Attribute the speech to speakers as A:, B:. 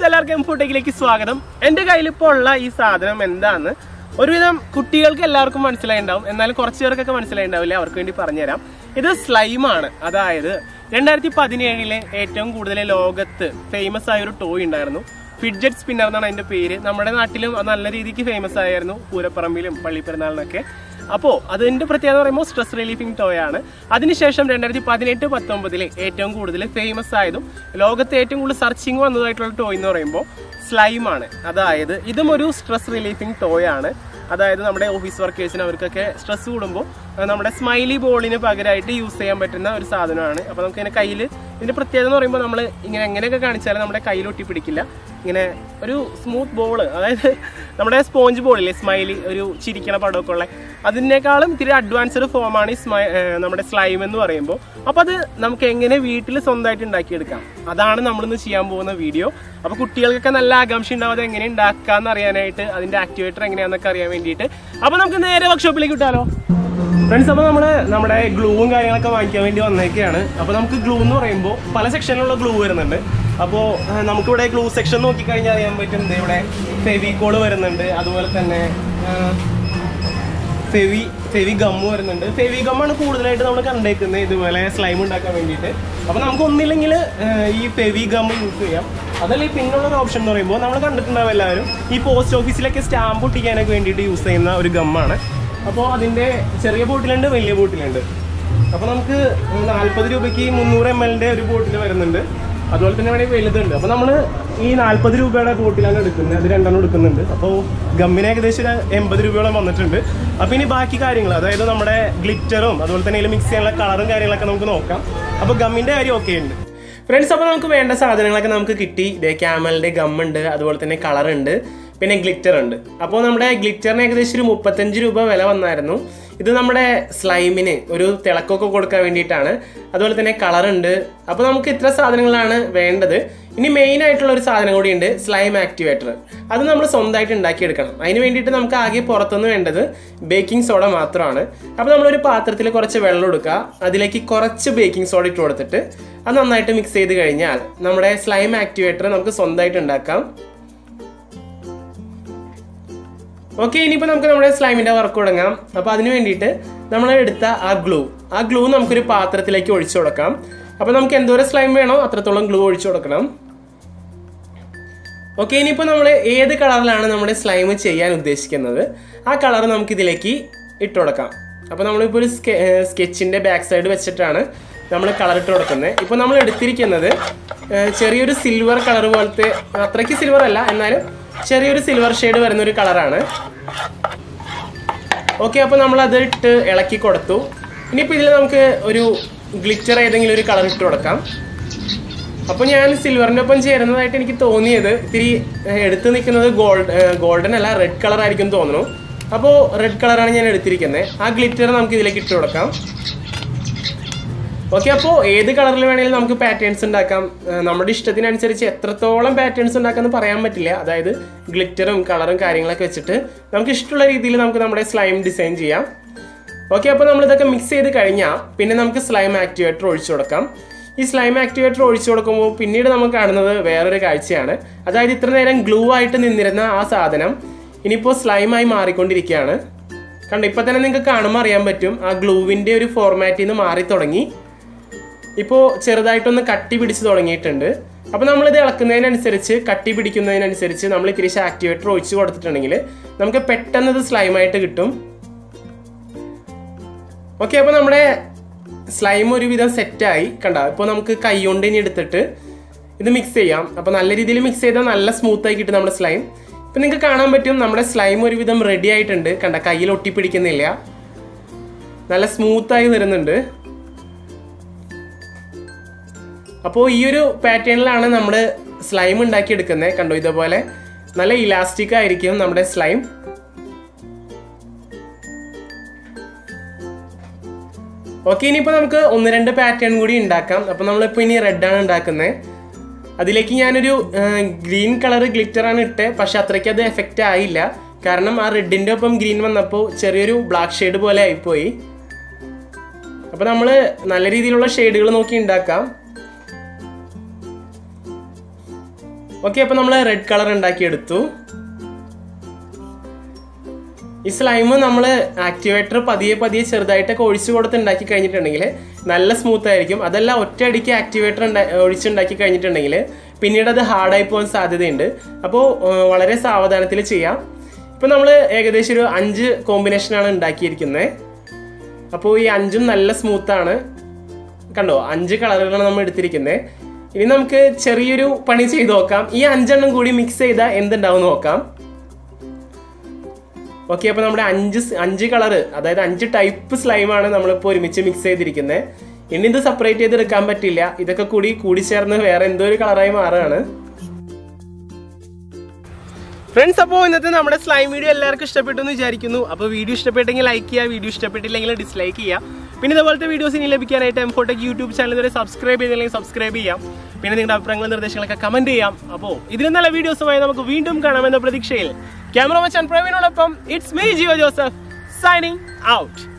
A: എല്ലാവർക്കും എംഫോട്ടേക്കിലേക്ക് സ്വാഗതം എന്റെ കയ്യിൽ ഇപ്പോൾ ഉള്ള ഈ സാധനം എന്താന്ന് ഒരുവിധം കുട്ടികൾക്ക് എല്ലാവർക്കും മനസ്സിലായിണ്ടാവും എന്നാലും കുറച്ച് പേർക്കൊക്കെ മനസ്സിലായിണ്ടാവില്ല അവർക്ക് വേണ്ടി പറഞ്ഞുതരാം ഇത് സ്ലൈമാണ് അതായത് രണ്ടായിരത്തി പതിനേഴിലെ ഏറ്റവും കൂടുതൽ ലോകത്ത് ഫേമസ് ആയ ഒരു ടോയ് ഉണ്ടായിരുന്നു ഫിഡ്ജറ്റ് സ്പിന്നർ എന്നാണ് അതിന്റെ പേര് നമ്മുടെ നാട്ടിലും അത് നല്ല രീതിക്ക് ഫേമസ് ആയിരുന്നു പൂരപ്പറമ്പിലും പള്ളിപ്പെരുന്നാളിനൊക്കെ അപ്പോൾ അതിന്റെ പ്രത്യേകത എന്ന് പറയുമ്പോൾ സ്ട്രെസ് റിലീഫിംഗ് ടോയ് ആണ് അതിനുശേഷം രണ്ടായിരത്തി പതിനെട്ട് പത്തൊമ്പതിലെ ഏറ്റവും കൂടുതൽ ഫേമസ് ആയതും ലോകത്തെ ഏറ്റവും കൂടുതൽ സെർച്ചിങ് വന്നതായിട്ടുള്ള ടോയ് എന്ന് പറയുമ്പോൾ സ്ലൈം ആണ് അതായത് ഇതും ഒരു സ്ട്രെസ് റിലീഫിംഗ് ടോയ് ആണ് അതായത് നമ്മുടെ ഓഫീസ് വർക്കേഴ്സിന് അവർക്കൊക്കെ സ്ട്രെസ് കൂടുമ്പോൾ അഹ് നമ്മുടെ സ്മൈലി ബോളിന് പകരമായിട്ട് യൂസ് ചെയ്യാൻ പറ്റുന്ന ഒരു സാധനമാണ് അപ്പോൾ നമുക്ക് ഇങ്ങനെ കയ്യിൽ ഇതിന്റെ പ്രത്യേകത എന്ന് പറയുമ്പോൾ നമ്മൾ ഇങ്ങനെ എങ്ങനെയൊക്കെ കാണിച്ചാലും നമ്മുടെ കയ്യിൽ ഒട്ടി പിടിക്കില്ല ഇങ്ങനെ ഒരു സ്മൂത്ത് ബോൾ അതായത് നമ്മുടെ സ്പോഞ്ച് ബോളില്ലേ സ്മൈലി ഒരു ചിരിക്കണ പടമൊക്കെ ഉള്ള അതിനേക്കാളും ഇത്തിരി അഡ്വാൻസ്ഡ് ഫോമാണ് ഈ സ്മൈ ഏഹ് നമ്മുടെ സ്ലൈം എന്ന് പറയുമ്പോൾ അപ്പോൾ അത് നമുക്ക് എങ്ങനെ വീട്ടിൽ സ്വന്തമായിട്ട് ഉണ്ടാക്കിയെടുക്കാം അതാണ് നമ്മളിന്ന് ചെയ്യാൻ പോകുന്ന വീഡിയോ അപ്പോൾ കുട്ടികൾക്കൊക്കെ നല്ല ആകാംക്ഷ ഉണ്ടാവും അത് എങ്ങനെ ഉണ്ടാക്കാന്ന് അറിയാനായിട്ട് അതിന്റെ ആക്ടിവേറ്റർ എങ്ങനെയാണെന്നൊക്കെ അറിയാൻ വേണ്ടിയിട്ട് അപ്പോൾ നമുക്ക് നേരെ വർക്ക്ഷോപ്പിലേക്ക് വിട്ടാലോ ഫ്രണ്ട്സ് അപ്പോൾ നമ്മൾ നമ്മുടെ ഗ്ലൂവും കാര്യങ്ങളൊക്കെ വാങ്ങിക്കാൻ വേണ്ടി വന്നേക്കാണ് അപ്പോൾ നമുക്ക് ഗ്ലൂ എന്ന് പറയുമ്പോൾ പല സെക്ഷനിലുള്ള ഗ്ലൂ വരുന്നുണ്ട് അപ്പോൾ നമുക്കിവിടെ ഗ്ലൂ സെക്ഷൻ നോക്കിക്കഴിഞ്ഞാൽ അറിയാൻ പറ്റും ദേ ഇവിടെ ഫെവിക്കോൾ വരുന്നുണ്ട് അതുപോലെ തന്നെ ഫെവി ഫെവി ഗമ്മ് വരുന്നുണ്ട് ഫെവി ഗമ്മാണ് കൂടുതലായിട്ട് നമ്മൾ കണ്ടേക്കുന്നത് ഇതുപോലെ സ്ലൈം ഉണ്ടാക്കാൻ വേണ്ടിയിട്ട് അപ്പോൾ നമുക്ക് ഒന്നില്ലെങ്കിൽ ഈ ഫെവി ഗം യൂസ് ചെയ്യാം അതല്ല ഈ പിന്നുള്ള ഒരു ഓപ്ഷൻ എന്ന് പറയുമ്പോൾ നമ്മൾ കണ്ടിട്ടുണ്ടാവും എല്ലാവരും ഈ പോസ്റ്റ് ഓഫീസിലൊക്കെ സ്റ്റാമ്പ് ഒട്ടിക്കാനൊക്കെ വേണ്ടിയിട്ട് യൂസ് ചെയ്യുന്ന ഒരു ഗമ്മാണ് അപ്പോൾ അതിൻ്റെ ചെറിയ ബോട്ടിലുണ്ട് വലിയ ബോട്ടിലുണ്ട് അപ്പോൾ നമുക്ക് നാൽപ്പത് രൂപയ്ക്ക് മുന്നൂറ് എം എല്ലിൻ്റെ ഒരു ബോട്ടിൽ വരുന്നുണ്ട് അതുപോലെ തന്നെ വേണമെങ്കിൽ വലുതുണ്ട് അപ്പോൾ നമ്മൾ ഈ നാൽപ്പത് രൂപയുടെ ബോട്ടിലാണ് എടുക്കുന്നത് അത് രണ്ടെണ്ണം എടുക്കുന്നുണ്ട് അപ്പോൾ ഗമ്മിന് ഏകദേശം ഒരു എൺപത് രൂപയോളം വന്നിട്ടുണ്ട് അപ്പോൾ ഇനി ബാക്കി കാര്യങ്ങൾ അതായത് നമ്മുടെ ഗ്ലിറ്ററും അതുപോലെ തന്നെ ഇതിൽ മിക്സ് ചെയ്യാനുള്ള കളറും കാര്യങ്ങളൊക്കെ നമുക്ക് നോക്കാം അപ്പോൾ ഗമ്മിൻ്റെ കാര്യം ഓക്കെ ഉണ്ട് ഫ്രണ്ട്സ് അപ്പോൾ നമുക്ക് വേണ്ട സാധനങ്ങളൊക്കെ നമുക്ക് കിട്ടി ഇതേ ക്യാമലിൻ്റെ ഗമ്മുണ്ട് അതുപോലെ തന്നെ കളർ ഉണ്ട് പിന്നെ ഗ്ലിറ്റർ ഉണ്ട് അപ്പോൾ നമ്മുടെ ഗ്ലിറ്ററിന് ഏകദേശം ഒരു മുപ്പത്തഞ്ച് രൂപ വില വന്നായിരുന്നു ഇത് നമ്മുടെ സ്ലൈമിന് ഒരു തിളക്കമൊക്കെ കൊടുക്കാൻ വേണ്ടിയിട്ടാണ് അതുപോലെ തന്നെ കളർ ഉണ്ട് അപ്പോൾ നമുക്ക് ഇത്ര സാധനങ്ങളാണ് വേണ്ടത് ഇനി മെയിൻ ആയിട്ടുള്ള ഒരു സാധനം കൂടിയുണ്ട് സ്ലൈം ആക്ടിവേറ്റർ അത് നമ്മൾ സ്വന്തമായിട്ട് ഉണ്ടാക്കിയെടുക്കണം അതിന് വേണ്ടിയിട്ട് നമുക്ക് ആകെ പുറത്തുനിന്ന് വേണ്ടത് ബേക്കിംഗ് സോഡ മാത്രമാണ് അപ്പോൾ നമ്മളൊരു പാത്രത്തിൽ കുറച്ച് വെള്ളം എടുക്കുക അതിലേക്ക് കുറച്ച് ബേക്കിംഗ് സോഡ ഇട്ട് കൊടുത്തിട്ട് അത് നന്നായിട്ട് മിക്സ് ചെയ്ത് കഴിഞ്ഞാൽ നമ്മുടെ സ്ലൈം ആക്ടിവേറ്റർ നമുക്ക് സ്വന്തമായിട്ട് ഉണ്ടാക്കാം ഓക്കെ ഇനിയിപ്പോൾ നമുക്ക് നമ്മുടെ സ്ലൈമിൻ്റെ വർക്ക് തുടങ്ങാം അപ്പോൾ അതിന് വേണ്ടിയിട്ട് നമ്മൾ എടുത്ത ആ ഗ്ലൂ ആ ഗ്ലൂ നമുക്കൊരു പാത്രത്തിലേക്ക് ഒഴിച്ചു കൊടുക്കാം അപ്പോൾ നമുക്ക് എന്തോരം സ്ലൈം വേണോ അത്രത്തോളം ഗ്ലൂ ഒഴിച്ചു കൊടുക്കണം ഓക്കെ ഇനിയിപ്പോൾ നമ്മൾ ഏത് കളറിലാണ് നമ്മുടെ സ്ലൈം ചെയ്യാൻ ഉദ്ദേശിക്കുന്നത് ആ കളർ നമുക്ക് ഇതിലേക്ക് ഇട്ട് കൊടുക്കാം അപ്പോൾ നമ്മളിപ്പോൾ ഒരു സ്കെ സ്കെച്ചിൻ്റെ ബാക്ക് സൈഡ് വെച്ചിട്ടാണ് നമ്മൾ കളർ ഇട്ട് കൊടുക്കുന്നത് ഇപ്പോൾ നമ്മൾ എടുത്തിരിക്കുന്നത് ഏഹ്, ചെറിയൊരു സിൽവർ കളർ പോലത്തെ അത്രയ്ക്ക് സിൽവർ അല്ല എന്നാലും ചെറിയൊരു സിൽവർ ഷെയ്ഡ് വരുന്ന ഒരു കളറാണ് ഓക്കെ അപ്പോൾ നമ്മൾ അത് ഇട്ട് ഇളക്കി കൊടുത്തു ഇനിയിപ്പോൾ ഇതിൽ നമുക്ക് ഒരു ഗ്ലിറ്റർ ഏതെങ്കിലും ഒരു കളർ ഇട്ട് കൊടുക്കാം അപ്പോൾ ഞാൻ സിൽവറിൻ്റെ ഒപ്പം ചേരുന്നതായിട്ട് എനിക്ക് തോന്നിയത് ഇത്തിരി ഏഹ്, എടുത്ത് നിൽക്കുന്നത് ഗോൾഡ് ഗോൾഡൻ അല്ല റെഡ് കളർ ആയിരിക്കും തോന്നുന്നു അപ്പോൾ റെഡ് കളറാണ് ഞാൻ എടുത്തിരിക്കുന്നത് ആ ഗ്ലിറ്റർ നമുക്ക് ഇതിലേക്ക് ഇട്ട് കൊടുക്കാം ഓക്കെ അപ്പോൾ ഏത് കളറിൽ വേണമെങ്കിലും നമുക്ക് പാറ്റേൺസ് ഉണ്ടാക്കാം ഏഹ്, നമ്മുടെ ഇഷ്ടത്തിനനുസരിച്ച് എത്രത്തോളം പാറ്റേൺസ് ഉണ്ടാക്കാമെന്ന് പറയാൻ പറ്റില്ല അതായത് ഗ്ലിറ്ററും കളറും കാര്യങ്ങളൊക്കെ വെച്ചിട്ട് നമുക്ക് ഇഷ്ടമുള്ള രീതിയിൽ നമുക്ക് നമ്മുടെ സ്ലൈം ഡിസൈൻ ചെയ്യാം ഓക്കെ അപ്പോൾ നമ്മൾ ഇതൊക്കെ മിക്സ് ചെയ്ത് കഴിഞ്ഞാൽ പിന്നെ നമുക്ക് സ്ലൈം ആക്ടിവേറ്റർ ഒഴിച്ചു കൊടുക്കാം ഈ സ്ലൈം ആക്ടിവേറ്റർ ഒഴിച്ചു കൊടുക്കുമ്പോൾ പിന്നീട് നമുക്ക് കാണുന്നത് വേറൊരു കാഴ്ചയാണ് അതായത് ഇത്ര നേരം ഗ്ലൂ ആയിട്ട് നിന്നിരുന്ന ആ സാധനം ഇനിയിപ്പോൾ സ്ലൈമായി മാറിക്കൊണ്ടിരിക്കുകയാണ് കണ്ടോ ഇപ്പം തന്നെ നിങ്ങൾക്ക് കാണുമ്പോൾ അറിയാൻ പറ്റും ആ ഗ്ലൂവിൻ്റെ ഒരു ഫോർമാറ്റിൽ നിന്ന് മാറി തുടങ്ങി ഇപ്പോൾ ചെറുതായിട്ടൊന്ന് കട്ടി പിടിച്ച് തുടങ്ങിയിട്ടുണ്ട് അപ്പോൾ നമ്മളിത് ഇളക്കുന്നതിനനുസരിച്ച് കട്ടി പിടിക്കുന്നതിനനുസരിച്ച് നമ്മൾ ഇത്തിരി ആക്ടിവേറ്റർ ഒഴിച്ച് കൊടുത്തിട്ടുണ്ടെങ്കിൽ നമുക്ക് പെട്ടെന്ന് ഇത് സ്ലൈമായിട്ട് കിട്ടും ഓക്കെ അപ്പോൾ നമ്മുടെ സ്ലൈം ഒരുവിധം സെറ്റായി കണ്ട ഇപ്പോൾ നമുക്ക് കൈ കൊണ്ട് ഇനി എടുത്തിട്ട് ഇത് മിക്സ് ചെയ്യാം അപ്പോൾ നല്ല രീതിയിൽ മിക്സ് ചെയ്താൽ നല്ല സ്മൂത്തായി കിട്ടും നമ്മുടെ സ്ലൈം ഇപ്പം നിങ്ങൾക്ക് കാണാൻ പറ്റും നമ്മുടെ സ്ലൈം ഒരുവിധം റെഡി ആയിട്ടുണ്ട് കണ്ട കയ്യിൽ ഒട്ടിപ്പിടിക്കുന്നില്ല നല്ല സ്മൂത്തായി വരുന്നുണ്ട് അപ്പോൾ ഈ ഒരു പാറ്റേണിലാണ് നമ്മൾ സ്ലൈം ഉണ്ടാക്കിയെടുക്കുന്നത് കണ്ടോ ഇതേപോലെ നല്ല ഇലാസ്റ്റിക് ആയിരിക്കും നമ്മുടെ സ്ലൈം ഓക്കെ ഇനിയിപ്പോൾ നമുക്ക് ഒന്ന് രണ്ട് പാറ്റേൺ കൂടി ഉണ്ടാക്കാം അപ്പോൾ നമ്മളിപ്പോൾ ഇനി റെഡാണ് ഉണ്ടാക്കുന്നത് അതിലേക്ക് ഞാനൊരു ഗ്രീൻ കളർ ഗ്ലിറ്ററാണ് ഇട്ട് പക്ഷെ അത്രയ്ക്ക് അത് എഫക്റ്റ് ആയില്ല കാരണം ആ റെഡിൻ്റെ ഒപ്പം ഗ്രീൻ വന്നപ്പോൾ ചെറിയൊരു ബ്ലാക്ക് ഷെയ്ഡ് പോലെ ആയിപ്പോയി അപ്പോൾ നമ്മൾ നല്ല രീതിയിലുള്ള ഷെയ്ഡുകൾ നോക്കി ഉണ്ടാക്കാം ഓക്കെ അപ്പോൾ നമ്മൾ റെഡ് കളർ ഉണ്ടാക്കിയെടുത്തു ഈ സ്ലൈം നമ്മൾ ആക്ടിവേറ്റർ പതിയെ പതിയെ ചെറുതായിട്ടൊക്കെ ഒഴിച്ചു കൊടുത്ത് ഉണ്ടാക്കി കഴിഞ്ഞിട്ടുണ്ടെങ്കിൽ നല്ല സ്മൂത്ത് ആയിരിക്കും അതല്ല ഒറ്റയടിക്ക് ആക്ടിവേറ്റർ ഒഴിച്ചുണ്ടാക്കി കഴിഞ്ഞിട്ടുണ്ടെങ്കിൽ പിന്നീട് അത് ഹാർഡായി പോകാൻ സാധ്യതയുണ്ട് അപ്പോൾ വളരെ സാവധാനത്തിൽ ചെയ്യാം ഇപ്പം നമ്മൾ ഏകദേശം ഒരു അഞ്ച് കോമ്പിനേഷനാണ് ഉണ്ടാക്കിയിരിക്കുന്നത് അപ്പോൾ ഈ അഞ്ചും നല്ല സ്മൂത്താണ് കണ്ടോ അഞ്ച് കളറുകളാണ് നമ്മൾ എടുത്തിരിക്കുന്നത് ഇനി നമുക്ക് ചെറിയൊരു പണി ചെയ്ത് നോക്കാം ഈ അഞ്ചെണ്ണം കൂടി മിക്സ് ചെയ്താൽ എന്തുണ്ടാവും നോക്കാം ഓക്കെ അപ്പോൾ നമ്മുടെ അഞ്ച് സ്- അഞ്ച് കളറ് അതായത് അഞ്ച് ടൈപ്പ് സ്ലൈമാണ് നമ്മളിപ്പോൾ ഒരുമിച്ച് മിക്സ് ചെയ്തിരിക്കുന്നത് ഇനി ഇത് സെപ്പറേറ്റ് ചെയ്തെടുക്കാൻ പറ്റില്ല ഇതൊക്കെ കൂടി കൂടിച്ചേർന്ന് വേറെ എന്തോ ഒരു കളറായി മാറുകയാണ് ഫ്രണ്ട്സ് അപ്പോൾ ഇന്നത്തെ നമ്മുടെ സ്ലൈം വീഡിയോ എല്ലാവർക്കും ഇഷ്ടപ്പെട്ടു എന്ന് വിചാരിക്കുന്നു അപ്പോൾ വീഡിയോ ഇഷ്ടപ്പെട്ടെങ്കിൽ ലൈക്ക് ചെയ്യുക വീഡിയോ ഇഷ്ടപ്പെട്ടില്ലെങ്കിൽ ഡിസ്ലൈക്ക് ചെയ്യുക പിന്നെ ഇതുപോലത്തെ വീഡിയോസ് ഇനി ലഭിക്കാനായിട്ട് എംഫോട്ടെക് യൂട്യൂബ് ചാനൽ ഇതുവരെ സബ്സ്ക്രൈബ് ചെയ്തില്ലെങ്കിൽ സബ്സ്ക്രൈബ് ചെയ്യാം പിന്നെ നിങ്ങളുടെ അഭിപ്രായങ്ങളും നിർദ്ദേശങ്ങളൊക്കെ കമന്റ് ചെയ്യാം അപ്പോൾ ഇതിലും നല്ല വീഡിയോസുമായി നമുക്ക് വീണ്ടും കാണാമെന്ന പ്രതീക്ഷയിൽ ക്യാമറ മച്ചാൻ പ്രവീണോടൊപ്പം it's me Jiyo Joseph signing out